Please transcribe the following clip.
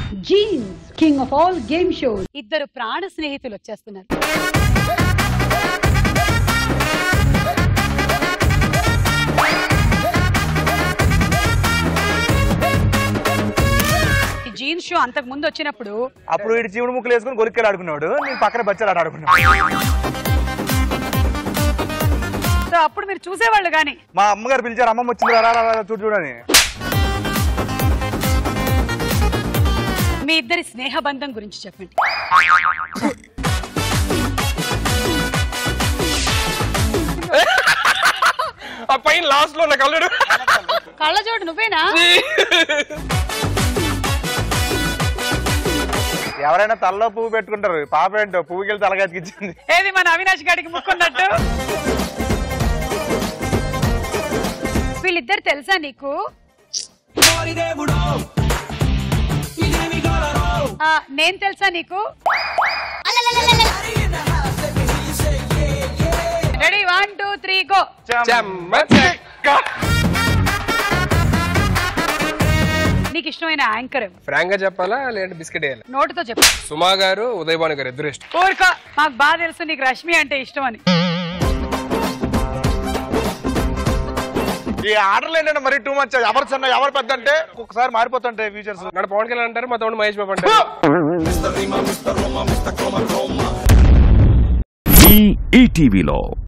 jeans king of all game shows ఇద్దరు ప్రాణ స్నేహితులు వచ్చేస్తున్నారు ఈ జీన్స్ షో అంతకు ముందు వచ్చినప్పుడు అప్పుడు వీడు చీవుడు ముక్కలు వేసుకుని గొలిక్కలు ఆడుకున్నాడు నేను పక్కన బచ్చాలు ఆట ఆడుకున్నాడు సో అప్పుడు మీరు చూసేవాళ్ళు కానీ మా అమ్మగారు పిలిచారు అమ్మమ్మ వచ్చింది రా, రా, రా, రా, చూడు చూడని మీ ఇద్దరి స్నేహ బంధం గురించి చెప్పండి ఆ పైన లాస్ట్ లో ఉన్న కళ్ళుడు కళ్ళజోడు నువ్వేనా ఎవరైనా తలలో పువ్వు పెట్టుకుంటారు పాప ఏంటో పువ్వుకి వెళ్ళి తలగాతికిచ్చింది ఏది మన అవినాష్ గారికి ముక్కున్నట్టు వీళ్ళిద్దరు తెలుసా నీకు ఆ, నేను తెలుసా నీకు ready one two three go చెమ్మ చెక్క నీకు ఇష్టమైన యాంకర్ ఫ్రాంక్ గా చెప్పాలా లేదంటే బిస్కెట్ వేయాలి నోటుతో చెప్పు సుమా గారు ఉదయ్ భాను గారు ఇద్దరు ఇష్టం ఊరుకో మాకు బాగా తెలుసు నీకు రష్మి అంటే ఇష్టం అని ఈ ఆర్డర్లు ఏంటంటే మరి టూ మచ్ ఎవరు చిన్న ఎవరు పెద్ద అంటే ఒక్కొక్కసారి మారిపోతుంటాయి ఫీచర్స్ నాడు పవన్ కళ్యాణ్ అంటారు మా తమ్ముడు మహేష్ బాబు అంటారు ఈ ఈటీవీలో